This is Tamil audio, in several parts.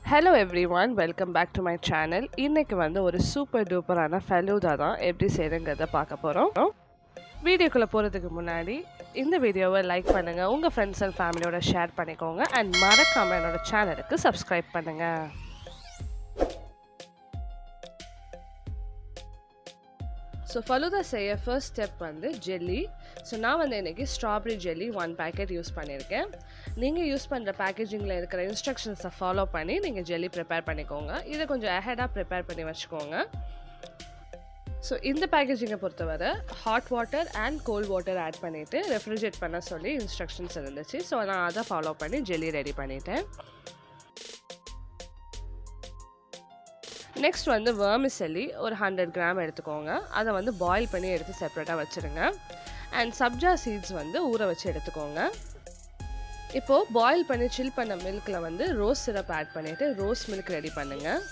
hello everyone welcome back to my channel இன்றைக்கி வந்து ஒரு சூப்பர் டூப்பரான ஃபெலூதா தான் எப்படி செய்யுங்கிறத பார்க்க போகிறோம் வீடியோக்குள்ளே போகிறதுக்கு முன்னாடி இந்த வீடியோவை லைக் பண்ணுங்கள் உங்கள் ஃப்ரெண்ட்ஸ் அண்ட் ஃபேமிலியோட ஷேர் பண்ணிக்கோங்க அண்ட் மறக்காமல் என்னோட சேனலுக்கு சப்ஸ்கிரைப் பண்ணுங்கள் ஸோ ஃபலூதா செய்ய ஃபர்ஸ்ட் ஸ்டெப் வந்து ஜெல்லி ஸோ நான் வந்து இன்றைக்கி strawberry jelly one packet use பண்ணியிருக்கேன் நீங்கள் யூஸ் பண்ணுற பேக்கேஜிங்கில் இருக்கிற இன்ஸ்ட்ரக்ஷன்ஸை ஃபாலோ பண்ணி நீங்கள் ஜெல்லி ப்ரிப்பேர் பண்ணிக்கோங்க இதை கொஞ்சம் அஹெடாக ப்ரிப்பேர் பண்ணி வச்சுக்கோங்க ஸோ இந்த பேக்கேஜிங்கை பொறுத்தவரை hot water and cold water add பண்ணிவிட்டு ரெஃப்ரிஜரேட் பண்ண சொல்லி இன்ஸ்ட்ரக்ஷன்ஸ் இருந்துச்சு ஸோ நான் அதை ஃபாலோ பண்ணி ஜெல்லி ரெடி பண்ணிட்டேன் நெக்ஸ்ட் வந்து வேர்மிசெல்லி ஒரு ஹண்ட்ரட் கிராம் எடுத்துக்கோங்க அதை வந்து பாயில் பண்ணி எடுத்து செப்பரேட்டாக வச்சுருங்க அண்ட் சப்ஜா சீட்ஸ் வந்து ஊற வச்சு எடுத்துக்கோங்க இப்போது பாயில் பண்ணி சில் பண்ண மில்கில் வந்து ரோஸ் சிரப் ஆட் பண்ணிவிட்டு ரோஸ் மில்க் ரெடி பண்ணுங்கள்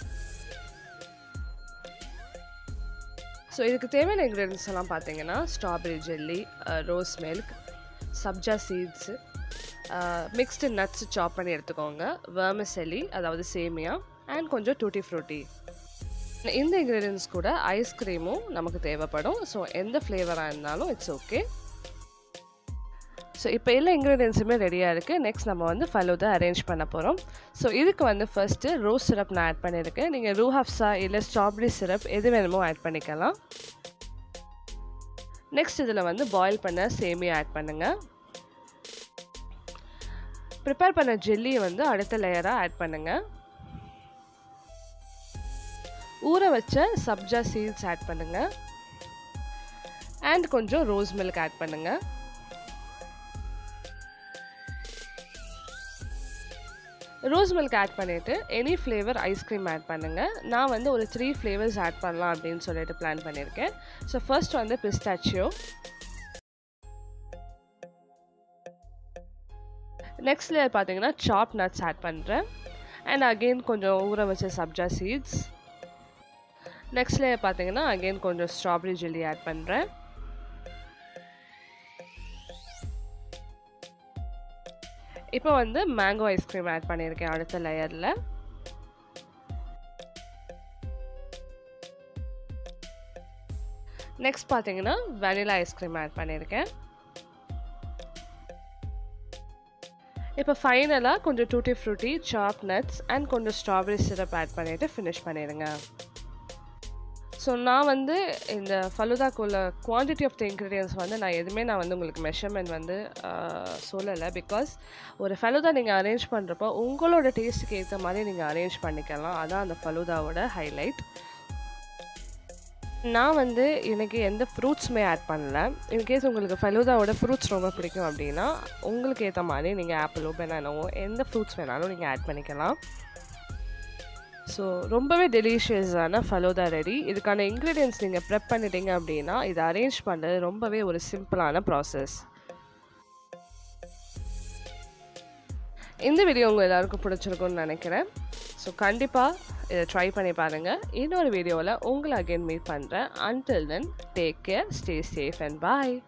ஸோ இதுக்கு தேவையான இன்க்ரீடியன்ஸ் எல்லாம் பார்த்தீங்கன்னா strawberry jelly rose milk sabja seeds mixed nuts chop பண்ணி எடுத்துக்கோங்க வேர்மசெல்லி அதாவது சேமியா அண்ட் கொஞ்சம் டூட்டி ஃப்ரூட்டி இந்த இன்க்ரீடியன்ஸ் கூட ஐஸ்கிரீமும் நமக்கு தேவைப்படும் ஸோ எந்த ஃப்ளேவராக இருந்தாலும் இட்ஸ் ஓகே ஸோ இப்போ எல்லா இன்க்ரீடியன்ஸுமே ரெடியாக இருக்குது நெக்ஸ்ட் நம்ம வந்து ஃபலூதா அரேஞ்ச் பண்ண போகிறோம் ஸோ இதுக்கு வந்து ஃபஸ்ட்டு ரோஸ் சிரப் நான் ஆட் பண்ணியிருக்கேன் நீங்கள் ரூ ஹப்ஸா இல்லை ஸ்ட்ராபெரி சிரப் எது வேணுமோ ஆட் பண்ணிக்கலாம் நெக்ஸ்ட் இதில் வந்து பாயில் பண்ண சேமியா ஆட் பண்ணுங்கள் ப்ரிப்பேர் பண்ண ஜெல்லியை வந்து அடுத்த லேயராக ஆட் பண்ணுங்கள் ஊற வச்ச சப்ஜா சீட்ஸ் ஆட் பண்ணுங்கள் அண்ட் கொஞ்சம் ரோஸ் மில்க் ஆட் பண்ணுங்கள் ரோஸ் மில்க் ஆட் பண்ணிவிட்டு எனி ஃப்ளேவர் ஐஸ்கிரீம் ஆட் பண்ணுங்கள் நான் வந்து ஒரு த்ரீ ஃப்ளேவர்ஸ் ஆட் பண்ணலாம் அப்படின்னு சொல்லிட்டு பிளான் பண்ணியிருக்கேன் ஸோ ஃபர்ஸ்ட் வந்து பிஸ்டாச்சியோ நெக்ஸ்ட் லேயர் பார்த்தீங்கன்னா சாப் நட்ஸ் ஆட் பண்ணுறேன் அண்ட் அகெயின் கொஞ்சம் ஊற வச்ச சப்ஜா சீட்ஸ் நெக்ஸ்ட் லேயர் பார்த்தீங்கன்னா அகெயின் கொஞ்சம் ஸ்ட்ராபெரி ஜெல்லி ஆட் பண்ணுறேன் இப்போ வந்து மேங்கோ ஐஸ்கிரீம் ஆட் பண்ணியிருக்கேன் அடுத்த லேயரில் நெக்ஸ்ட் பார்த்தீங்கன்னா வெனிலா ஐஸ்கிரீம் ஆட் பண்ணியிருக்கேன் இப்போ ஃபைனலாக கொஞ்சம் tutti frutti chop nuts and கொஞ்சம் ஸ்ட்ராபெரி சிரப் ஆட் பண்ணிவிட்டு ஃபினிஷ் பண்ணிடுங்க ஸோ நான் வந்து இந்த ஃபலுதாக்குள்ள குவான்டிட்டி ஆஃப் த இன்க்ரீடியன்ஸ் வந்து நான் எதுவுமே நான் வந்து உங்களுக்கு மெஷர்மெண்ட் வந்து சொல்லலை பிகாஸ் ஒரு ஃபலுதா நீங்கள் அரேஞ்ச் பண்ணுறப்போ உங்களோட டேஸ்ட்டுக்கு ஏற்ற மாதிரி நீங்கள் அரேஞ்ச் பண்ணிக்கலாம் அதான் அந்த ஃபலுதாவோட ஹைலைட் நான் வந்து இன்றைக்கி எந்த ஃப்ரூட்ஸுமே ஆட் பண்ணல இன்கேஸ் உங்களுக்கு ஃபலூதாவோட ஃப்ரூட்ஸ் ரொம்ப பிடிக்கும் அப்படின்னா உங்களுக்கு ஏற்ற மாதிரி நீங்கள் ஆப்பிளோ பெனானோவோ எந்த ஃப்ரூட்ஸ் வேணாலும் நீங்கள் ஆட் பண்ணிக்கலாம் ஸோ ரொம்பவே டெலிஷியஸான ஃபலோதா ரெடி இதுக்கான இன்க்ரீடியன்ஸ் நீங்கள் ப்ரெப் பண்ணிட்டீங்க அப்படின்னா இதை அரேஞ்ச் பண்ணுறது ரொம்பவே ஒரு சிம்பிளான ப்ராசஸ் இந்த வீடியோ உங்கள் எல்லாருக்கும் பிடிச்சிருக்கும்னு நினைக்கிறேன் ஸோ கண்டிப்பாக இதை ட்ரை பண்ணி பாருங்கள் இன்னொரு வீடியோவில் உங்களை அகெயின் மீட் பண்ணுறேன் until then take care stay safe and bye